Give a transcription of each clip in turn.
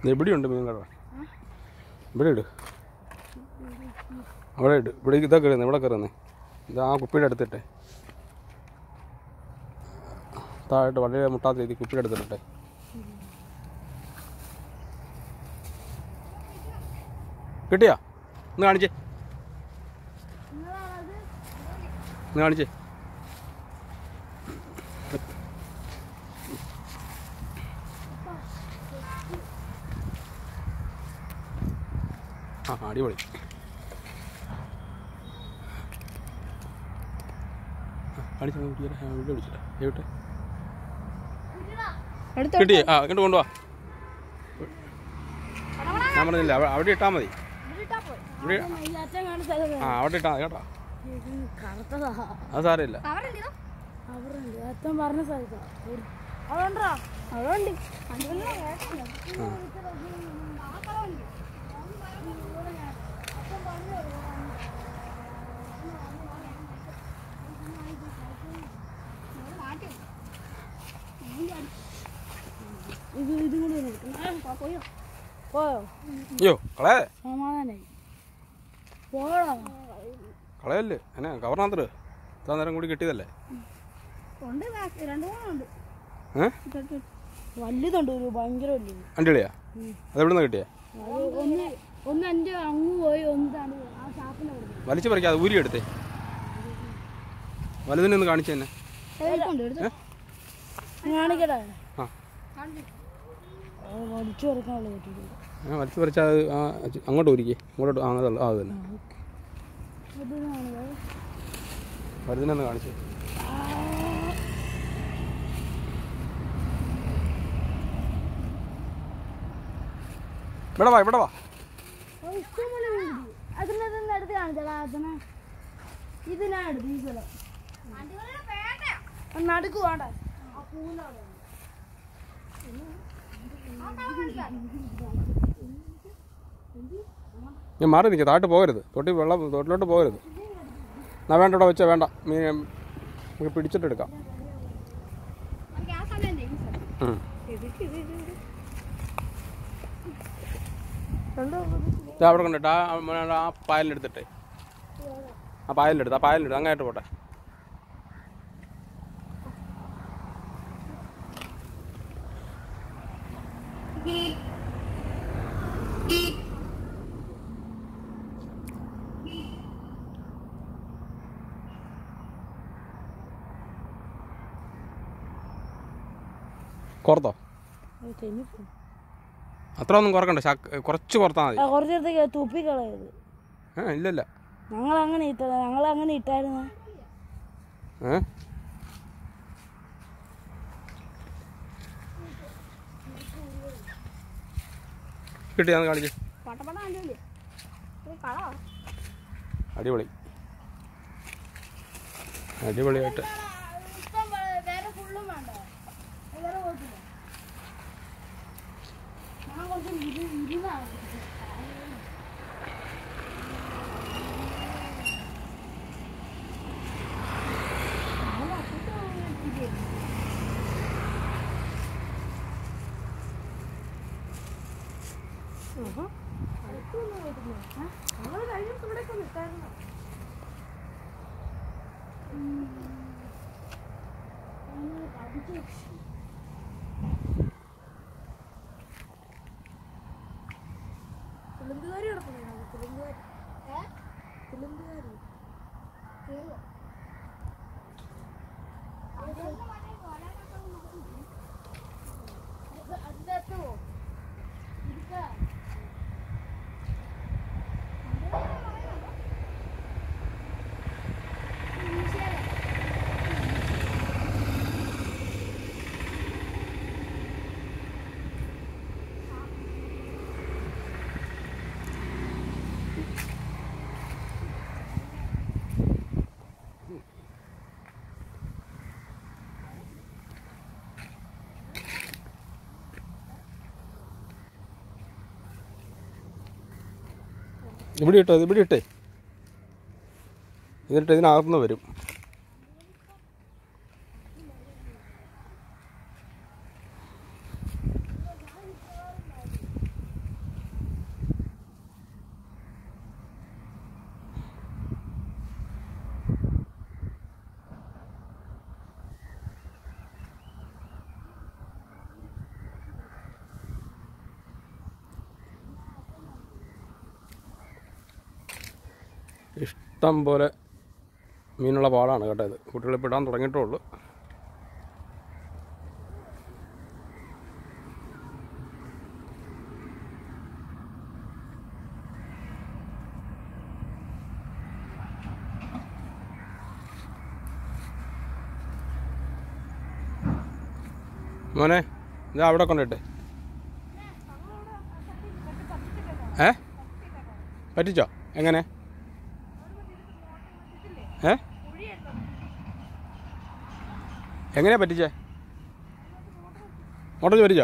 ദേ ഇവിടെയുണ്ട് മീൻ കട ഇവിടെ ഇട് അവിടെ ഇട് ഇവിടെ ഇതാ കയറുന്നത് ഇവിടെ കയറുന്നത് ഇത് ആ കുപ്പിയുടെ അടുത്തിട്ടെ താഴോട്ട് വളരെ മുട്ടാത്ത രീതി കുപ്പിയുടെ അടുത്തിട്ടെ കിട്ടിയാ ഒന്ന് കാണിച്ചേ ഒന്ന് കാണിച്ചേ ആ അടിപൊളി കാണിച്ചാ ഇവിടെ വിളിച്ചിട്ടാ എവിടെ എടുത്തോ കിട്ടി ആ ഇങ്ങോട്ട് കൊണ്ടുവാ ഞാൻ പറഞ്ഞില്ല അവ- അവിടെ ഇട്ടാൽ മതി ഇവിടെ ഈ അച്ഛൻ കാണിച്ചത് ആ അവിടെ ഇട്ടാൽ മതി കേട്ടോ കറുത്തതാ അത് സാരമില്ല അവരുണ്ട് അച്ഛൻ പറഞ്ഞ സ്ഥലത്താ അതുകൊണ്ടാ അതുകൊണ്ട് ഇത് ഇതും കൂടി ഒന്ന് എടുക്കണം. പോയോ പോയോ അയ്യോ കളയേ സമാധാനായി പോടാ കളയല്ലേ എന്നെ കവറിനകത്തിട്ട് ഇത്ര നേരം കൂടി കിട്ടിയതല്ലേ ഉണ്ട് രണ്ടു മൂന്നുണ്ട് ഏ വലുതുണ്ട് ഒരു ഭയങ്കര വലുത് അണ്ടിളിയാ അതെവിടെ നിന്ന് കിട്ടിയേ അത് ഒന്ന് ഒന്ന് എൻ്റെ അങ്ങ് പോയി ഒന്നാണ് ആ ഷാപ്പിൻ്റെ അവിടെ വലിച്ചു പറിക്കാതെ ഊരി എടുത്തേ വലുതിനെ ഒന്ന് കാണിച്ചു തന്നെ കാണിക്കട്ടെ ആ അത് വലിച്ചു കൊടുക്കാനുള്ള പറ്റില്ല ആ വലിച്ചു പറിച്ചാൽ അത് ആ ചി- അങ്ങോട്ട് ഊരിക്കേ അങ്ങോട്ട് ആ അതല്ല ആ അത് തന്നെ അത് കാണുക വലുതിനെ ഒന്ന് കാണിച്ചു ഇവിടെ വാ ഇവിടെ വാ ഇഷ്ടംപോലെ അതിനകത്ത് എടുത്ത് കാണിച്ചാ അതിനെ ഇതിനാ എടുത്ത് ഈ സ്ഥലം നടുക്ക് വേണ്ട ആ പൂവിൻ്റെ അവിടെ. ഞാൻ മാറി നിൽക്കുക താട്ട് പോകരുത് തൊട്ടി വെള്ളം തൊട്ടിലോട്ട് പോകരുത് എന്നാ വേണ്ട ഇവിടെ വെച്ചാൽ വേണ്ട മീൻ നമുക്ക് പിടിച്ചിട്ടെടുക്കാം ഉം. ദാ അവിടെ കൊണ്ടിട്ട് ആ ആ- ആ പായലിനെടുത്തിട്ടെ ആ പായലിനെടുത്ത് ആ പായലിനെടുത്ത് അങ്ങായിട്ട് പോട്ടെ കുറത്തോ അത് തെന്നിപ്പോയി. അത്ര ഒന്നും കുറക്കണ്ട ശക- കുറച്ച് കുറത്താൽ മതി ആ, കുറച്ച് നേരത്തേക്ക് തുപ്പിക്കളയത് ഏ ഇല്ലല്ല ഞങ്ങൾ അങ്ങനെ ഇട്ട ഞങ്ങൾ അങ്ങനെ ഇട്ടായിരുന്നു ഏ കിട്ടിയാന്ന് കാണിച്ച് അടിപൊളി അടിപൊളിയായിട്ട് വേറെ ഫുള്ളും വേണ്ട വേറെ കുഴപ്പമില്ല ഞാൻ കുറച്ച് ഇരു ഇരുന്നാണ് തുളുമ്പുകാരി കിടക്കുന്നു തുളുമ്പുകാരി തുളുമ്പുകാരി അതിനകത്ത് പോ ഇരിക്കാം ഇവിടെ ഇട്ടോ ഇത് ഇവിടെ ഇട്ടേ ഇതിട്ട് ഇതിനകത്തുനിന്ന് വരും ഇഷ്ടം പോലെ മീനുള്ള പാടാണ് കേട്ടോ ഇത് കുട്ടികളിപ്പോൾ ഇടാൻ തുടങ്ങിയിട്ടേ ഉള്ളൂ മോനെ ഇതാ അവിടെ കൊണ്ടിട്ടെ ഏ പറ്റിച്ചോ എങ്ങനെ ഏ എങ്ങനെയാ പറ്റിച്ചേ മോട്ടർ പറ്റിച്ചോ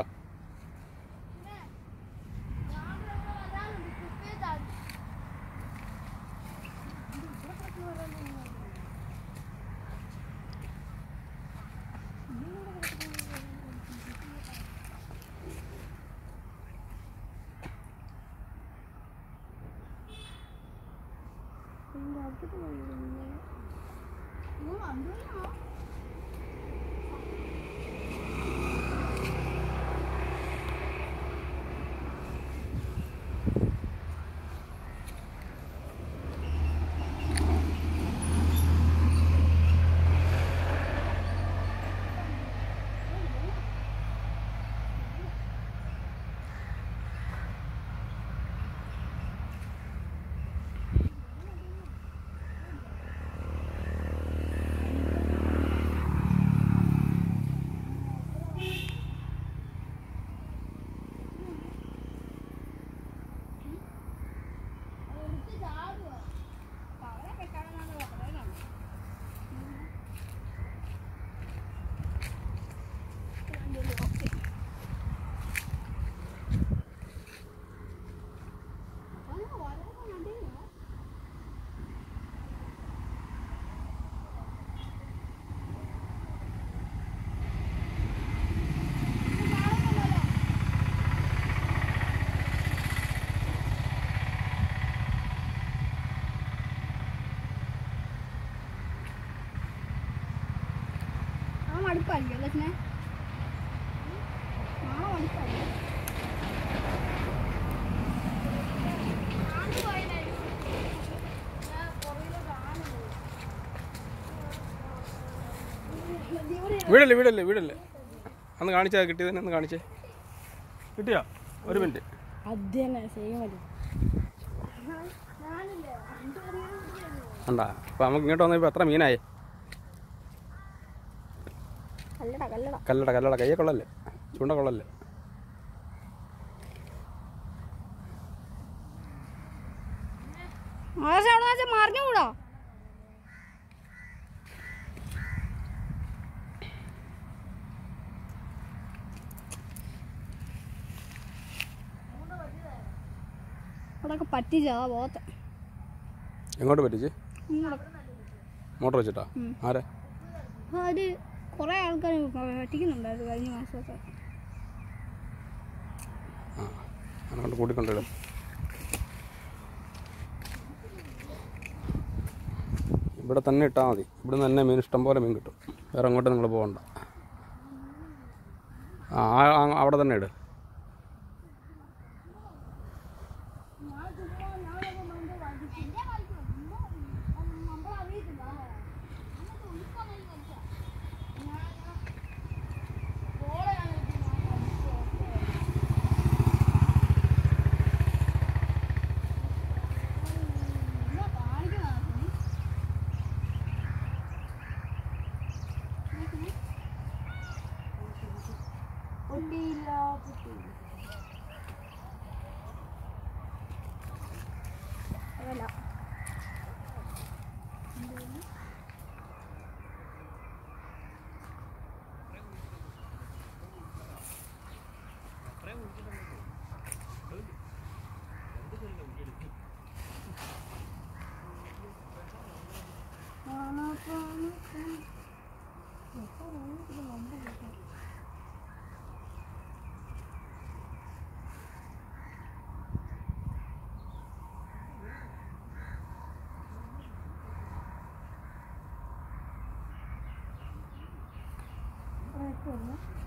ആ മടുപ്പല്ലേ ലക്ഷ്മേ ആ മടുപ്പല്ലേ വീടല്ലേ വീടല്ലേ വീടല്ലേ അന്ന് കാണിച്ചാ കിട്ടിയതിനെ ഒന്ന് കാണിച്ചേ കിട്ടിയോ ഒരു മിനിറ്റ് അത് തന്നെ സെയിം മതി ഞാനില്ലേ ഉണ്ടാ അപ്പോൾ നമുക്ക് ഇങ്ങോട്ട് വന്നപ്പോൾ എത്ര മീനായി കല്ലട കല്ലട കല്ലട കല്ലട കയ്യെ കൊള്ളല്ലേ ചൂണ്ട കൊള്ളല്ലേ ആകാശം അവിടെ വെച്ചാൽ മറിഞ്ഞുകൂടാ അവിടെയൊക്കെ പറ്റിച്ചാ പോകത്തെ എങ്ങോട്ട് പറ്റിച്ച് ഇങ്ങോട്ട് മോട്ടർ വെച്ചിട്ടാ ഉം. ആരെ അത് കുറേ ആൾക്കാർ പറ്റിക്കുന്നുണ്ടായിരുന്നു കഴിഞ്ഞ മാസമൊക്കെ ആ അങ്ങോട്ട് കൂട്ടിക്കൊണ്ടിടും ഇവിടെ തന്നെ ഇട്ടാൽ മതി ഇവിടെ തന്നെ മീൻ ഇഷ്ടം പോലെ മീൻ കിട്ടും വേറെ അങ്ങോട്ട് നിങ്ങൾ പോകണ്ട ആ ആ- ആ- അവിടെ തന്നെ ഇട് പൊട്ടിയില്ല പൊട്ടിയില്ല അതല്ല ആ